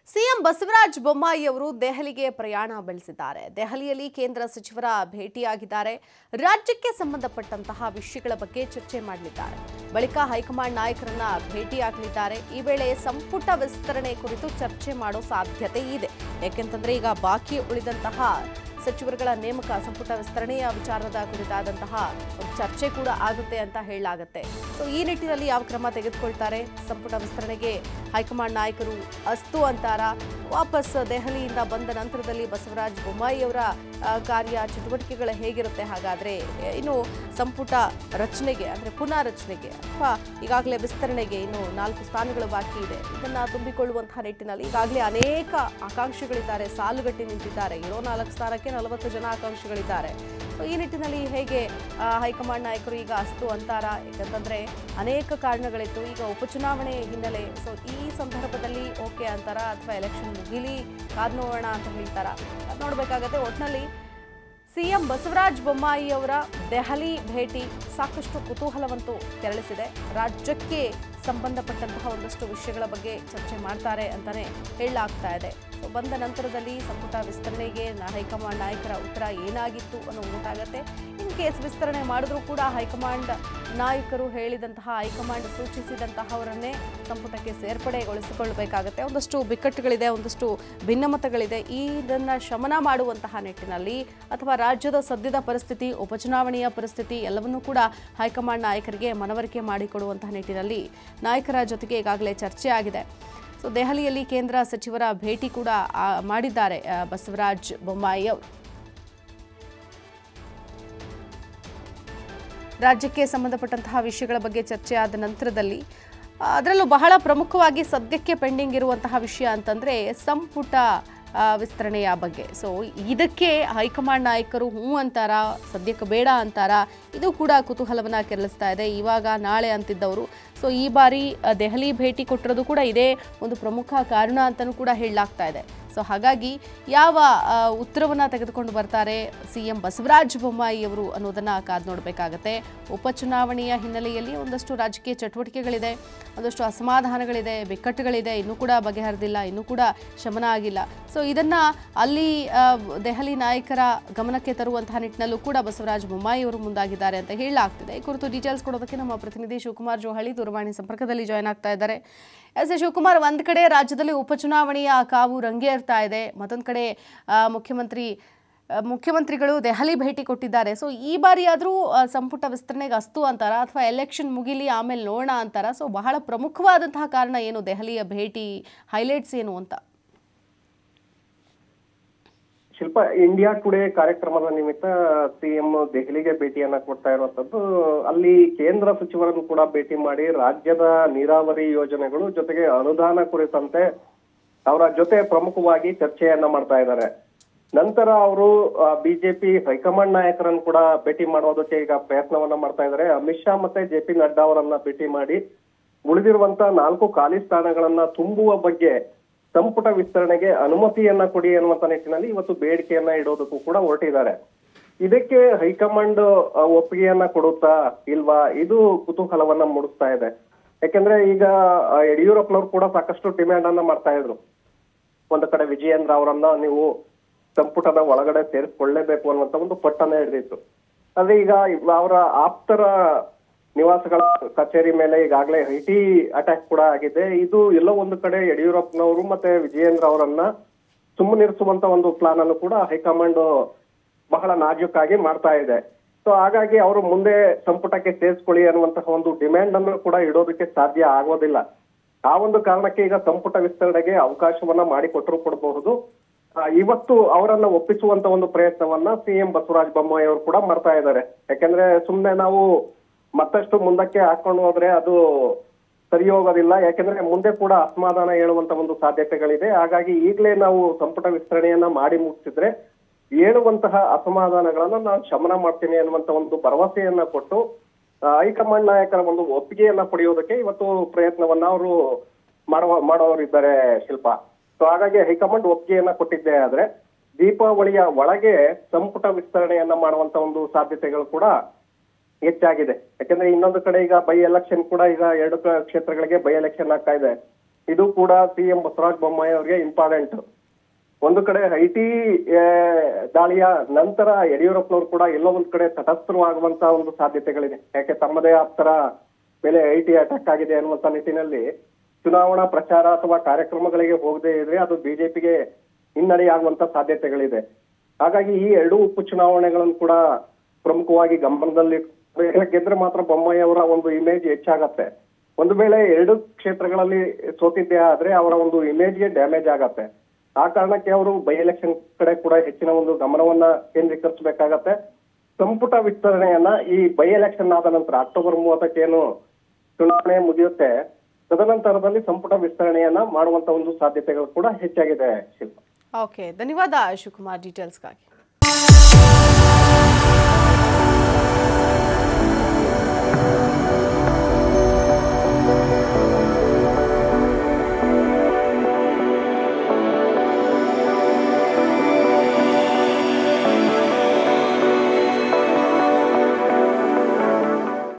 CM Basavaraj Bommai ಅವರು ದೆಹಲಿಗೆ ಪ್ರಯಾಣ ಬೆಳೆಸಿದ್ದಾರೆ ದೆಹಲಿಯಲ್ಲಿ ಕೇಂದ್ರ ಸಚಿವರ ಭೇಟಿಯಾಗಿದ್ದಾರೆ ರಾಜ್ಯಕ್ಕೆ ಸಂಬಂಧಪಟ್ಟಂತಹ ವಿಷಯಗಳ ಬಗ್ಗೆ ಚರ್ಚೆ ಮಾಡಲಿದ್ದಾರೆ ಬಳಿಕ ಹೈಕಮಾಂಡ್ ನಾಯಕರನ್ನ ಭೇಟಿಯಾಗಲಿದ್ದಾರೆ ಈ ವೇಳೆ ಸಂಪುಟ ವಿಸ್ತರಣೆ ಕುರಿತು ಚರ್ಚೆ ಮಾಡೋ ಸಾಧ್ಯತೆ ಇದೆ ಯಾಕೆಂತಂದ್ರೆ ಈಗ ಬಾಕಿ ಉಳಿದಂತಹ ಸಚಿವರುಗಳ ನೇಮಕ ಸಂಪುಟ ವಿಸ್ತರಣೆಯ ವಿಚಾರದ ಕುರಿತಾದಂತಹ ಒಂದು ಚರ್ಚೆ ಕೂಡ ಆಗುತ್ತೆ ಅಂತ ಹೇಳಲಾಗುತ್ತೆ ಸೊ ಈ ನಿಟ್ಟಿನಲ್ಲಿ ಯಾವ ಕ್ರಮ ತೆಗೆದುಕೊಳ್ತಾರೆ ಸಂಪುಟ ವಿಸ್ತರಣೆಗೆ ಹೈಕಮಾಂಡ್ ನಾಯಕರು ಅಸ್ತು ಅಂತಾರ ವಾಪಸ್ ದೆಹಲಿಯಿಂದ ಬಂದ ನಂತರದಲ್ಲಿ ಬಸವರಾಜ ಬೊಮ್ಮಾಯಿ ಅವರ ಆ, ಕಾರ್ಯ ಚಟುವಟಿಕೆಗಳು ಹೇಗಿರುತ್ತೆ ಹಾಗಾದ್ರೆ ಎ, ಇನ್ನು ಸಂಪುಟ ರಚನೆಗೆ ಅಂದ್ರೆ ಪುನಃ ರಚನೆಗೆ ಅಥವಾ ಈಗಾಗಲೇ ವಿಸ್ತರಣೆಗೆ ಇನ್ನು ನಾಲ್ಕು ಸ್ಥಾನಗಳು ಬಾಕಿ ಇದೆ ಇದನ್ನ ತುಂಬಿಕೊಳ್ಳುವಂತಹ ನಿಟ್ಟಿನಲ್ಲಿ ಈಗಾಗಲೇ ಅನೇಕ ಆಕಾಂಕ್ಷಿಗಳಿದ್ದಾರೆ ಸಾಲುಗಟ್ಟಿ ನಿಂತಿದ್ದಾರೆ ಇರೋ ನಾಲ್ಕು ಸ್ಥಾನಕ್ಕೆ ನಲವತ್ತು ಜನ ಆಕಾಂಕ್ಷಿಗಳಿದ್ದಾರೆ ಸೊ ಈ ನಿಟ್ಟಿನಲ್ಲಿ ಹೇಗೆ ಆ, ಹೈಕಮಾಂಡ್ ನಾಯಕರು ಈಗ ಅಸ್ತು ಅಂತಾರ ಯಾಕಂತಂದ್ರೆ ಅನೇಕ ಕಾರಣಗಳಿತ್ತು ಈಗ ಉಪಚುನಾವಣೆ ಹಿನ್ನೆಲೆ ಸೊ ಈ ಸಂದರ್ಭದಲ್ಲಿ ಓಕೆ ಅಂತಾರ ಅಥವಾ ಎಲೆಕ್ಷನ್ ಮುಗಿಲಿ ಕಾದ್ ನೋಡೋಣ ಅಂತ ಹೇಳ್ತಾರ ಅದ್ ನೋಡ್ಬೇಕಾಗತ್ತೆ ಒಟ್ನಲ್ಲಿ ಸಿಎಂ ಬಸವರಾಜ ಬೊಮ್ಮಾಯಿ ಅವರ ದೆಹಲಿ ಭೇಟಿ ಸಾಕಷ್ಟು ಕುತೂಹಲವಂತೂ ಕೆರಳಿಸಿದೆ ರಾಜ್ಯಕ್ಕೆ ಸಂಬಂಧಪಟ್ಟಂತಹ ಒಂದಷ್ಟು ವಿಷಯಗಳ ಬಗ್ಗೆ ಚರ್ಚೆ ಮಾಡ್ತಾರೆ ಅಂತಾನೆ ಹೇಳಲಾಗ್ತಾ ಇದೆ ಸೊ ಬಂದ ನಂತರದಲ್ಲಿ ಸಂಪುಟ ವಿಸ್ತರಣೆಗೆ ನ- ಹೈಕಮಾಂಡ್ ನಾಯಕರ ಉತ್ತರ ಏನಾಗಿತ್ತು ಅನ್ನೋದು ಗೊತ್ತಾಗತ್ತೆ ಇನ್ ಕೇಸ್ ವಿಸ್ತರಣೆ ಮಾಡಿದ್ರೂ ಕೂಡ ಹೈಕಮಾಂಡ್ ನಾಯಕರು ಹೇಳಿದಂತಹ ಹೈಕಮಾಂಡ್ ಸೂಚಿಸಿದಂತಹವರನ್ನೇ ಸಂಪುಟಕ್ಕೆ ಸೇರ್ಪಡೆಗೊಳಿಸಿಕೊಳ್ಳಬೇಕಾಗತ್ತೆ ಒಂದಷ್ಟು ಬಿಕ್ಕಟ್ಟುಗಳಿದೆ ಒಂದಷ್ಟು ಭಿನ್ನಮತಗಳಿದೆ ಇದನ್ನ ಶಮನ ಮಾಡುವಂತಹ ನಿಟ್ಟಿನಲ್ಲಿ ಅಥವಾ ರಾಜ್ಯದ ಸದ್ಯದ ಪರಿಸ್ಥಿತಿ ಉಪಚುನಾವಣೆಯ ಪರಿಸ್ಥಿತಿ ಎಲ್ಲವನ್ನೂ ಕೂಡ ಹೈಕಮಾಂಡ್ ನಾಯಕರಿಗೆ ಮನವರಿಕೆ ಮಾಡಿಕೊಡುವಂತಹ ನಿಟ್ಟಿನಲ್ಲಿ ನಾಯಕರ ಜೊತೆಗೆ ಈಗಾಗಲೇ ಚರ್ಚೆ ಆಗಿದೆ ಸೊ ದೆಹಲಿಯಲ್ಲಿ ಕೇಂದ್ರ ಸಚಿವರ ಭೇಟಿ ಕೂಡ ಆ, ಮಾಡಿದ್ದಾರೆ ಆ, ಬಸವರಾಜ ಬೊಮ್ಮಾಯಿ ಅವರು ರಾಜ್ಯಕ್ಕೆ ಸಂಬಂಧಪಟ್ಟಂತಹ ವಿಷಯಗಳ ಬಗ್ಗೆ ಚರ್ಚೆ ಆದ ನಂತರದಲ್ಲಿ ಆ, ಅದರಲ್ಲೂ ಬಹಳ ಪ್ರಮುಖವಾಗಿ ಸದ್ಯಕ್ಕೆ ಪೆಂಡಿಂಗ್ ಇರುವಂತಹ ವಿಷಯ ಅಂತಂದ್ರೆ ಸಂಪುಟ ಆ, ವಿಸ್ತರಣೆಯ ಬಗ್ಗೆ ಸೊ ಇದಕ್ಕೆ ಹೈಕಮಾಂಡ್ ನಾಯಕರು ಹ್ಞೂ ಅಂತಾರ ಸದ್ಯಕ್ಕೆ ಬೇಡ ಅಂತಾರ ಇದು ಕೂಡ ಕುತೂಹಲವನ್ನ ಕೆರಳಿಸ್ತಾ ಇದೆ ಇವಾಗ ನಾಳೆ ಅಂತಿದ್ದವರು ಸೊ ಈ ಬಾರಿ ಆ, ದೆಹಲಿ ಭೇಟಿ ಕೊಟ್ಟಿರೋದು ಕೂಡ ಇದೇ ಒಂದು ಪ್ರಮುಖ ಕಾರಣ ಅಂತಲೂ ಕೂಡ ಹೇಳಲಾಗ್ತಾ ಇದೆ ಸೊ ಹಾಗಾಗಿ ಯಾವ ಆ, ಉತ್ತರವನ್ನ ತೆಗೆದುಕೊಂಡು ಬರ್ತಾರೆ ಸಿ ಎಂ ಬಸವರಾಜ ಬೊಮ್ಮಾಯಿ ಅವರು ಅನ್ನೋದನ್ನ ಕಾದು ನೋಡಬೇಕಾಗತ್ತೆ ಉಪಚುನಾವಣೆಯ ಹಿನ್ನೆಲೆಯಲ್ಲಿ ಒಂದಷ್ಟು ರಾಜಕೀಯ ಚಟುವಟಿಕೆಗಳಿದೆ ಒಂದಷ್ಟು ಅಸಮಾಧಾನಗಳಿದೆ ಬಿಕ್ಕಟ್ಟುಗಳಿದೆ ಇನ್ನೂ ಕೂಡ ಬಗೆಹರಿದಿಲ್ಲ ಇನ್ನೂ ಕೂಡ ಶಮನ ಆಗಿಲ್ಲ ಸೊ ಇದನ್ನ ಅಲ್ಲಿ ಆ, ದೆಹಲಿ ನಾಯಕರ ಗಮನಕ್ಕೆ ತರುವಂತಹ ನಿಟ್ಟಿನಲ್ಲೂ ಕೂಡ ಬಸವರಾಜ ಬೊಮ್ಮಾಯಿ ಅವರು ಮುಂದಾಗಿದ್ದಾರೆ ಅಂತ ಹೇಳಲಾಗ್ತಿದೆ ಈ ಕುರಿತು ಡೀಟೇಲ್ಸ್ ಕೊಡೋದಕ್ಕೆ ನಮ್ಮ ಪ್ರತಿನಿಧಿ ಶಿವಕುಮಾರ್ ಜೋಹಳಿ ದೂರವಾಣಿ ಸಂಪರ್ಕದಲ್ಲಿ ಜಾಯ್ನ್ ಆಗ್ತಾ ಇದ್ದಾರೆ ಎಸ್ ಶಿವಕುಮಾರ್ ಒಂದ್ ಕಡೆ ರಾಜ್ಯದಲ್ಲಿ ಉಪಚುನಾವಣೆಯ ಕಾವು ರಂಗೇರ್ತಾ ಇದೆ ಮತ್ತೊಂದು ಕಡೆ ಆ, ಮುಖ್ಯಮಂತ್ರಿ ಆ, ಮುಖ್ಯಮಂತ್ರಿಗಳು ದೆಹಲಿ ಭೇಟಿ ಕೊಟ್ಟಿದ್ದಾರೆ ಸೊ ಈ ಬಾರಿ ಆದರೂ ಸಂಪುಟ ವಿಸ್ತರಣೆಗೆ ಅಸ್ತು ಅಂತಾರ ಅಥವಾ ಎಲೆಕ್ಷನ್ ಮುಗಿಲಿ ಆಮೇಲೆ ನೋಡೋಣ ಅಂತಾರ ಸೊ ಬಹಳ ಪ್ರಮುಖವಾದಂತಹ ಕಾರಣ ಏನು ದೆಹಲಿಯ ಭೇಟಿ ಹೈಲೈಟ್ಸ್ ಏನು ಅಂತ ಶಿಲ್ಪ ಇಂಡಿಯಾ ಟುಡೇ ಕಾರ್ಯಕ್ರಮದ ನಿಮಿತ್ತ ಸಿಎಂ ದೆಹಲಿಗೆ ಭೇಟಿಯನ್ನ ಕೊಡ್ತಾ ಇರುವಂತದ್ದು ಅಲ್ಲಿ ಕೇಂದ್ರ ಸಚಿವರನ್ನು ಕೂಡ ಭೇಟಿ ಮಾಡಿ ರಾಜ್ಯದ ನೀರಾವರಿ ಯೋಜನೆಗಳು ಜೊತೆಗೆ ಅನುದಾನ ಕುರಿತಂತೆ ಅವರ ಜೊತೆ ಪ್ರಮುಖವಾಗಿ ಚರ್ಚೆಯನ್ನ ಮಾಡ್ತಾ ಇದ್ದಾರೆ ನಂತರ ಅವರು ಬಿಜೆಪಿ ಹೈಕಮಾಂಡ್ ನಾಯಕರನ್ನು ಕೂಡ ಭೇಟಿ ಮಾಡೋದಕ್ಕೆ ಈಗ ಪ್ರಯತ್ನವನ್ನ ಮಾಡ್ತಾ ಇದ್ದಾರೆ ಅಮಿತ್ ಶಾ ಮತ್ತೆ ಜೆ ಪಿ ನಡ್ಡಾ ಅವರನ್ನ ಭೇಟಿ ಮಾಡಿ ಉಳಿದಿರುವಂತ ನಾಲ್ಕು ಖಾಲಿ ಸ್ಥಾನಗಳನ್ನ ತುಂಬುವ ಬಗ್ಗೆ ಸಂಪುಟ ವಿಸ್ತರಣೆಗೆ ಅನುಮತಿಯನ್ನ ಕೊಡಿ ಅನ್ನುವಂತ ನಿಟ್ಟಿನಲ್ಲಿ ಇವತ್ತು ಬೇಡಿಕೆಯನ್ನ ಇಡೋದಕ್ಕೂ ಕೂಡ ಹೊರಟಿದ್ದಾರೆ ಇದಕ್ಕೆ ಹೈಕಮಾಂಡ್ ಆ, ಒಪ್ಪಿಗೆಯನ್ನ ಕೊಡುತ್ತಾ ಇಲ್ವಾ ಇದು ಕುತೂಹಲವನ್ನ ಮೂಡಿಸ್ತಾ ಇದೆ ಯಾಕಂದ್ರೆ ಈಗ ಆ, ಯಡಿಯೂರಪ್ಪನವ್ರು ಕೂಡ ಸಾಕಷ್ಟು ಡಿಮ್ಯಾಂಡ್ ಅನ್ನ ಮಾಡ್ತಾ ಇದ್ರು ಒಂದು ಕಡೆ ವಿಜಯೇಂದ್ರ ಅವರನ್ನ ನೀವು ಸಂಪುಟದ ಒಳಗಡೆ ಸೇರಿಸ್ಕೊಳ್ಳೇಬೇಕು ಅನ್ನುವಂತ ಒಂದು ಪಟ್ಟನ್ನ ಹಿಡಿದಿತ್ತು ಆದ್ರೆ ಈಗ ಇವ್- ಅವರ ಆಪ್ತರ ನಿವಾಸಗಳ ಕಚೇರಿ ಮೇಲೆ ಈಗಾಗಲೇ ಐಟಿ ಅಟ್ಯಾಕ್ ಕೂಡ ಆಗಿದೆ ಇದು ಎಲ್ಲೋ ಒಂದು ಕಡೆ ಯಡಿಯೂರಪ್ಪನವರು ಮತ್ತೆ ವಿಜಯೇಂದ್ರ ಅವರನ್ನ ಸುಮ್ಮನಿರಿಸುವಂತ ಒಂದು ಪ್ಲಾನ್ ಅನ್ನು ಕೂಡ ಹೈಕಮಾಂಡ್ ಬಹಳ ನಾಜೂಕಾಗಿ ಮಾಡ್ತಾ ಇದೆ ಸೊ ಹಾಗಾಗಿ ಅವರು ಮುಂದೆ ಸಂಪುಟಕ್ಕೆ ಸೇರಿಸ್ಕೊಳ್ಳಿ ಅನ್ನುವಂತಹ ಒಂದು ಡಿಮ್ಯಾಂಡ್ ಅನ್ನು ಕೂಡ ಇಡೋದಕ್ಕೆ ಸಾಧ್ಯ ಆಗೋದಿಲ್ಲ ಆ ಒಂದು ಕಾರಣಕ್ಕೆ ಈಗ ಸಂಪುಟ ವಿಸ್ತರಣೆಗೆ ಅವಕಾಶವನ್ನ ಮಾಡಿಕೊಟ್ಟರು ಕೊಡಬಹುದು ಆ, ಇವತ್ತು ಅವರನ್ನ ಒಪ್ಪಿಸುವಂತ ಒಂದು ಪ್ರಯತ್ನವನ್ನ ಸಿಎಂ ಬಸವರಾಜ ಬೊಮ್ಮಾಯಿ ಅವರು ಕೂಡ ಮಾಡ್ತಾ ಇದ್ದಾರೆ ಯಾಕಂದ್ರೆ ಸುಮ್ನೆ ನಾವು ಮತ್ತಷ್ಟು ಮುಂದಕ್ಕೆ ಹಾಕೊಂಡು ಹೋದ್ರೆ ಅದು ಸರಿ ಹೋಗೋದಿಲ್ಲ ಯಾಕಂದ್ರೆ ಮುಂದೆ ಕೂಡ ಅಸಮಾಧಾನ ಹೇಳುವಂತ ಒಂದು ಸಾಧ್ಯತೆಗಳಿದೆ ಹಾಗಾಗಿ ಈಗಲೇ ನಾವು ಸಂಪುಟ ವಿಸ್ತರಣೆಯನ್ನ ಮಾಡಿ ಮುಗಿಸಿದ್ರೆ ಹೇಳುವಂತಹ ಅಸಮಾಧಾನಗಳನ್ನ ನಾನು ಶಮನ ಮಾಡ್ತೀನಿ ಅನ್ನುವಂತ ಒಂದು ಭರವಸೆಯನ್ನ ಕೊಟ್ಟು ಆ, ಹೈಕಮಾಂಡ್ ನಾಯಕರ ಒಂದು ಒಪ್ಪಿಗೆಯನ್ನ ಪಡೆಯೋದಕ್ಕೆ ಇವತ್ತು ಪ್ರಯತ್ನವನ್ನ ಅವರು ಮಾಡುವ ಮಾಡೋರಿದ್ದಾರೆ ಶಿಲ್ಪ ಸೊ ಹಾಗಾಗಿ ಹೈಕಮಾಂಡ್ ಒಪ್ಪಿಗೆಯನ್ನ ಕೊಟ್ಟಿದ್ದೇ ಆದ್ರೆ ದೀಪಾವಳಿಯ ಒಳಗೆ ಸಂಪುಟ ವಿಸ್ತರಣೆಯನ್ನ ಮಾಡುವಂತ ಒಂದು ಸಾಧ್ಯತೆಗಳು ಕೂಡ ಹೆಚ್ಚಾಗಿದೆ ಯಾಕಂದ್ರೆ ಇನ್ನೊಂದು ಕಡೆ ಈಗ ಬೈ ಎಲೆಕ್ಷನ್ ಕೂಡ ಈಗ ಎರಡು ಕ- ಕ್ಷೇತ್ರಗಳಿಗೆ ಬೈ ಎಲೆಕ್ಷನ್ ಆಗ್ತಾ ಇದೆ ಇದು ಕೂಡ ಸಿಎಂ ಬಸವರಾಜ ಬೊಮ್ಮಾಯಿ ಅವರಿಗೆ ಇಂಪಾರ್ಟೆಂಟ್ ಒಂದು ಕಡೆ ಐಟಿ ದಾಳಿಯ ನಂತರ ಯಡಿಯೂರಪ್ಪನವರು ಕೂಡ ಎಲ್ಲೋ ಒಂದ್ ಕಡೆ ತಟಸ್ಥರವಾಗುವಂತ ಒಂದು ಸಾಧ್ಯತೆಗಳಿದೆ ಯಾಕೆ ತಮ್ಮದೇ ಆಪ್ತರ ಮೇಲೆ ಐಟಿ ಅಟ್ಯಾಕ್ ಆಗಿದೆ ಅನ್ನುವಂತ ನಿಟ್ಟಿನಲ್ಲಿ ಚುನಾವಣಾ ಪ್ರಚಾರ ಅಥವಾ ಕಾರ್ಯಕ್ರಮಗಳಿಗೆ ಹೋಗದೇ ಇದ್ರೆ ಅದು ಬಿಜೆಪಿಗೆ ಹಿನ್ನಡೆಯಾಗುವಂತ ಸಾಧ್ಯತೆಗಳಿದೆ ಹಾಗಾಗಿ ಈ ಎರಡು ಉಪ ಚುನಾವಣೆಗಳನ್ನು ಕೂಡ ಪ್ರಮುಖವಾಗಿ ಗಮನದಲ್ಲಿ ಗೆದ್ರೆ ಮಾತ್ರ ಬೊಮ್ಮಾಯಿ ಅವರ ಒಂದು ಇಮೇಜ್ ಹೆಚ್ಚಾಗತ್ತೆ ಒಂದು ವೇಳೆ ಎರಡು ಕ್ಷೇತ್ರಗಳಲ್ಲಿ ಸೋತಿದ್ದೇ ಆದ್ರೆ ಅವರ ಒಂದು ಇಮೇಜ್ಗೆ ಡ್ಯಾಮೇಜ್ ಆಗತ್ತೆ ಆ ಕಾರಣಕ್ಕೆ ಅವರು ಬೈ ಎಲೆಕ್ಷನ್ ಕಡೆ ಕೂಡ ಹೆಚ್ಚಿನ ಒಂದು ಗಮನವನ್ನ ಕೇಂದ್ರೀಕರಿಸಬೇಕಾಗತ್ತೆ ಸಂಪುಟ ವಿಸ್ತರಣೆಯನ್ನ ಈ ಬೈ ಎಲೆಕ್ಷನ್ ಆದ ನಂತರ ಅಕ್ಟೋಬರ್ ಮೂವತ್ತಕ್ಕೇನು ಚುನಾವಣೆ ಮುಗಿಯುತ್ತೆ ತದನಂತರದಲ್ಲಿ ಸಂಪುಟ ವಿಸ್ತರಣೆಯನ್ನ ಮಾಡುವಂತ ಒಂದು ಸಾಧ್ಯತೆಗಳು ಕೂಡ ಹೆಚ್ಚಾಗಿದೆ ಶಿಲ್ಪ ಓಕೆ ಧನ್ಯವಾದ ಶಿವಕುಮಾರ್ ಡೀಟೇಲ್ಸ್ಗಾಗಿ